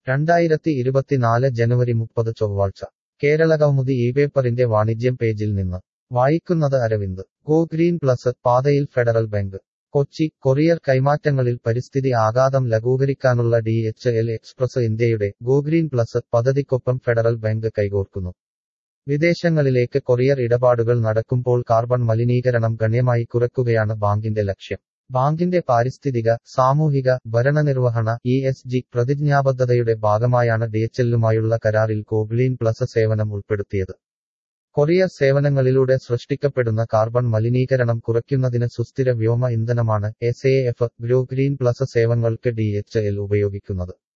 രണ്ടായിരത്തി ഇരുപത്തിനാല് ജനുവരി മുപ്പത് ചൊവ്വാഴ്ച കേരള കൗമുദി ഈ പേപ്പറിന്റെ വാണിജ്യം പേജിൽ നിന്ന് വായിക്കുന്നത് അരവിന്ദ് ഗോ ഗ്രീൻ പ്ലസ് പാതയിൽ ഫെഡറൽ ബാങ്ക് കൊച്ചി കൊറിയർ കൈമാറ്റങ്ങളിൽ പരിസ്ഥിതി ആഘാതം ലഘൂകരിക്കാനുള്ള ഡി എച്ച് എൽ എക്സ്പ്രസ് ഇന്ത്യയുടെ ഗോ ഗ്രീൻ പ്ലസ് പദ്ധതിക്കൊപ്പം ഫെഡറൽ ബാങ്ക് കൈകോർക്കുന്നു വിദേശങ്ങളിലേക്ക് കൊറിയർ ഇടപാടുകൾ നടക്കുമ്പോൾ കാർബൺ മലിനീകരണം ഗണ്യമായി കുറയ്ക്കുകയാണ് ബാങ്കിന്റെ ലക്ഷ്യം ബാങ്കിന്റെ പാരിസ്ഥിതിക സാമൂഹിക ഭരണനിർവഹണ ഇ എസ് ജി പ്രതിജ്ഞാബദ്ധതയുടെ ഭാഗമായാണ് ഡിഎച്ച്എല്ലുമായുള്ള കരാറിൽ ഗോഗ്ലീൻ പ്ലസ് സേവനം ഉൾപ്പെടുത്തിയത് കൊറിയർ സേവനങ്ങളിലൂടെ സൃഷ്ടിക്കപ്പെടുന്ന കാർബൺ മലിനീകരണം കുറയ്ക്കുന്നതിന് സുസ്ഥിര വ്യോമ ഇന്ധനമാണ് S A F grow green plus സേവനങ്ങൾക്ക് ഡി എച്ച് എൽ ഉപയോഗിക്കുന്നത്